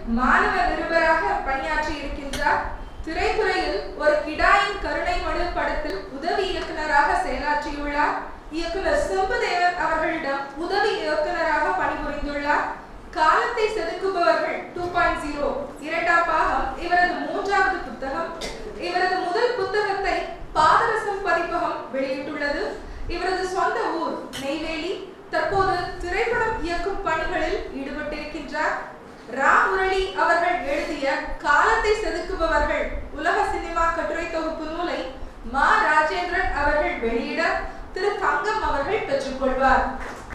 மாணவ நிருபராக பணியாற்றி இருக்கின்றார் திரைத்துறையில் ஒரு கிடாயின் கருணை மடு படத்தில் உதவி இயக்குனராக செயலாற்றியுள்ளார் இயக்குனர் செம்புதேவன் அவர்களிடம் உதவி இயக்குனராக பணிபுரிந்துள்ளார் காலத்தை செதுக்குபவர்கள் டூ பாயிண்ட் ஜீரோ இரண்டாம் பாகம் இவரது மூன்றாவது புத்தகம் இவரது முதல் புத்தகத்தை பாதரசம் பதிப்பகம் வெளியிட்டுள்ளது இவரது சொந்த ஊர் நெய்வேலி தற்போது திரைப்படம் இயக்கும் பணிகளில் ஈடுபட்டிருக்கின்றார் ராம் முரளி அவர்கள் எழுதிய காலத்தை செதுக்குபவர்கள் உலக சினிமா கட்டுரை தொகுப்பு நூலை மா ராஜேந்திரன் அவர்கள் வெளியிட திரு தங்கம் அவர்கள் பெற்றுக்கொள்வார்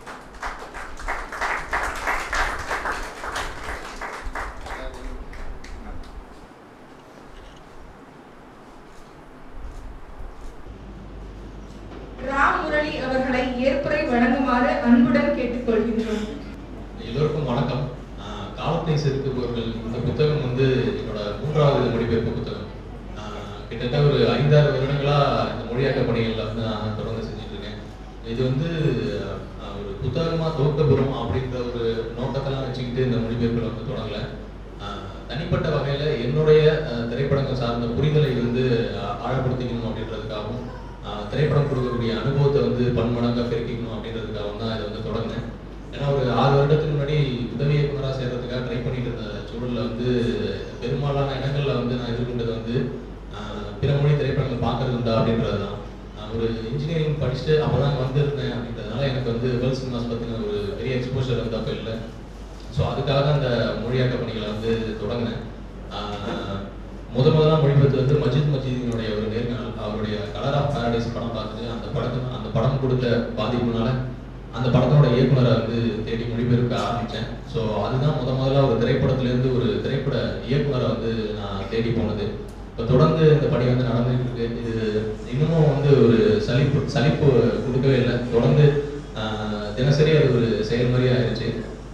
ராம் முரளி அவர்களை ஏற்புரை வழங்குமாறு அன்புடன் கேட்டுக்கொள்கின்றோம் எல்லோருக்கும் வணக்கம் ஆஹ் காலத்தை செதுக்குபவர்கள் இந்த புத்தகம் வந்து என்னோட மூன்றாவது மொழிபெயர்ப்பு புத்தகம் ஆஹ் கிட்டத்தட்ட ஒரு ஐந்தாறு வருடங்களா இந்த மொழியாக்க பணிகள்ல வந்து நான் தொடர்ந்து செஞ்சுட்டு இருக்கேன் இது வந்து ஆஹ் ஒரு புத்தகமா துவக்கப்பெறும் அப்படின்ற ஒரு நோக்கத்தெல்லாம் வச்சுக்கிட்டு இந்த மொழிபெயர்ப்புல வந்து தொடங்கல ஆஹ் தனிப்பட்ட வகையில என்னுடைய ஆஹ் திரைப்படங்கள் சார்ந்த புரிதலை வந்து ஆஹ் ஆழப்படுத்திக்கணும் அப்படின்றதுக்காகவும் ஆஹ் திரைப்படம் கொடுக்கக்கூடிய அனுபவத்தை வந்து பன்மடங்கா பெருக்கிக்கணும் அப்படின்றதுக்காகவும் தான் இதை வந்து தொடங்கினேன் ஏன்னா ஒரு ஆறு வருடத்துக்கு முன்னாடி உதவி இயக்குனராக சேர்றதுக்காக ட்ரை பண்ணிட்டு இருந்த சூழல்ல வந்து பெரும்பாலான இடங்கள்ல வந்து நான் எதிர்கொண்டது வந்து ஆஹ் பிற மொழி திரைப்படங்கள் பார்க்கறது உண்டா அப்படின்றது தான் நான் ஒரு இன்ஜினியரிங் படிச்சுட்டு அப்பதான் வந்திருந்தேன் அப்படின்றதுனால எனக்கு வந்து வேர்ல்ட் சினிமாஸ் பற்றின ஒரு பெரிய எக்ஸ்போஷர் வந்து அப்போ இல்லை ஸோ அதுக்காக அந்த மொழியாக்க பணிகளை வந்து தொடங்கினேன் ஆஹ் முத முதலாம் மொழிபெயர்த்து வந்து மஜித் மஜிதினுடைய ஒரு நேர்காணல் அவருடைய கலர் ஆஃப் பாரடைஸ் படம் பார்த்துட்டு அந்த படத்து அந்த படம் கொடுத்த பாதிப்புனால அந்த படத்தோட இயக்குனரை வந்து தேடி மொழிபெயர்க்க ஆரம்பித்தேன் ஸோ அதுதான் முத முதல்ல ஒரு திரைப்படத்திலேருந்து ஒரு திரைப்பட இயக்குனரை வந்து நான் தேடி போனது இப்போ தொடர்ந்து இந்த பணி வந்து நடந்துகிட்டு இருக்கு இது இன்னமும் வந்து ஒரு சலிப்பு சலிப்பு கொடுக்கவே இல்லை தொடர்ந்து ஆஹ் தினசரி அது ஒரு செயல்முறையாக ஆயிடுச்சு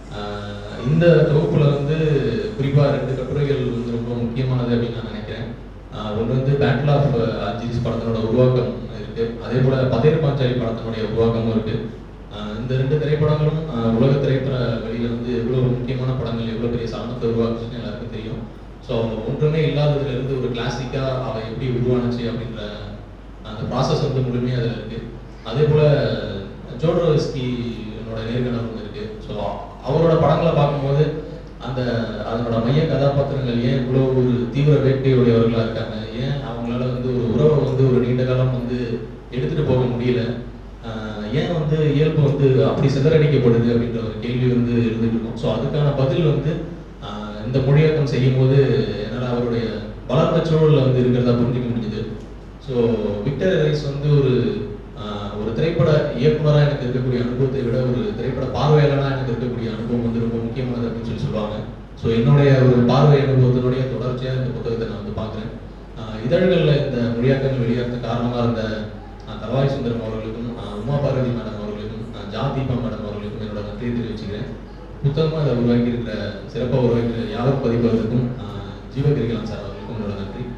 ஆஹ் இந்த தொகுப்புல வந்து குறிப்பா ரெண்டு கட்டுரைகள் வந்து ரொம்ப முக்கியமானது அப்படின்னு நான் நினைக்கிறேன் ஆஹ் ஒன்று வந்து பேட்டில் ஆஃப் அஜிஸ் படத்தினோட உருவாக்கம் இருக்கு அதே போல பதேர் பாஞ்சாலி படத்தினுடைய உருவாக்கமும் இருக்கு ஆஹ் இந்த ரெண்டு திரைப்படங்களும் ஆஹ் உலக திரைப்பட வெளியில வந்து எவ்வளவு முக்கியமான படங்கள் எவ்வளவு பெரிய சலனத்தை உருவாக்குச்சுன்னு எல்லாருக்கும் தெரியும் ஸோ ஒன்றுமே இல்லாததுல இருந்து ஒரு கிளாசிக்கா அவ எப்படி உருவானுச்சு அப்படின்ற அந்த ப்ராசஸ் வந்து முழுமையாக அதில் இருக்கு அதே போல ஜோட்ரோஸ்கி என்னோட நேர்காணல் ஒன்று இருக்கு ஸோ அவரோட படங்களை பார்க்கும்போது அந்த அதனோட மைய கதாபாத்திரங்கள் ஏன் இவ்வளோ ஒரு தீவிர வேட்கையுடையவர்களாக இருக்காங்க ஏன் அவங்களால வந்து ஒரு உறவை வந்து ஒரு நீண்ட காலம் வந்து எடுத்துட்டு போக முடியல ஆஹ் ஏன் வந்து இயல்பு வந்து அப்படி சிதறடிக்கப்படுது அப்படின்ற ஒரு கேள்வி வந்து இருந்துட்டு இருக்கும் ஸோ அதுக்கான பதில் வந்து ஆஹ் இந்த மொழியாக்கம் செய்யும் போது என்னால் அவருடைய வளர்ந்த சூழல்ல வந்து இருக்கிறதா புரிஞ்சுக்க முடிஞ்சுது ஸோ விக்டர் ரைஸ் வந்து ஒரு ஆஹ், ஒரு திரைப்பட இயக்குனராக எனக்கு இருக்கக்கூடிய அனுபவத்தை விட ஒரு திரைப்பட பார்வையாளராக எனக்கு இருக்கக்கூடிய அனுபவம் வந்து ரொம்ப முக்கியமானது அப்படின்னு சொல்லி சொல்லுவாங்க ஸோ என்னுடைய ஒரு பார்வை அனுபவத்தினுடைய தொடர்ச்சியாக இந்த புத்தகத்தை நான் வந்து பார்க்குறேன் இதழ்களில் இந்த மொழியாக்கங்கள் வெளியாகிறது காரணமாக இருந்த ஆஹ், தலவாய் சுந்தரம் அவர்களுக்கும் ஆஹ், உமா பார்வதி மேடம் அவர்களுக்கும் ஆஹ், ஜா தீபா மேடம் அவர்களுக்கும் என்னோட நன்றியை தெரிவிச்சுக்கிறேன் புத்தகமாக அதை உருவாக்கி இருக்கிற சிறப்பாக உருவாக்கிற யாவர் பதிப்பதற்கும் ஜீவகிரிகலன் சார் அவர்களுக்கும் என்னோட நன்றி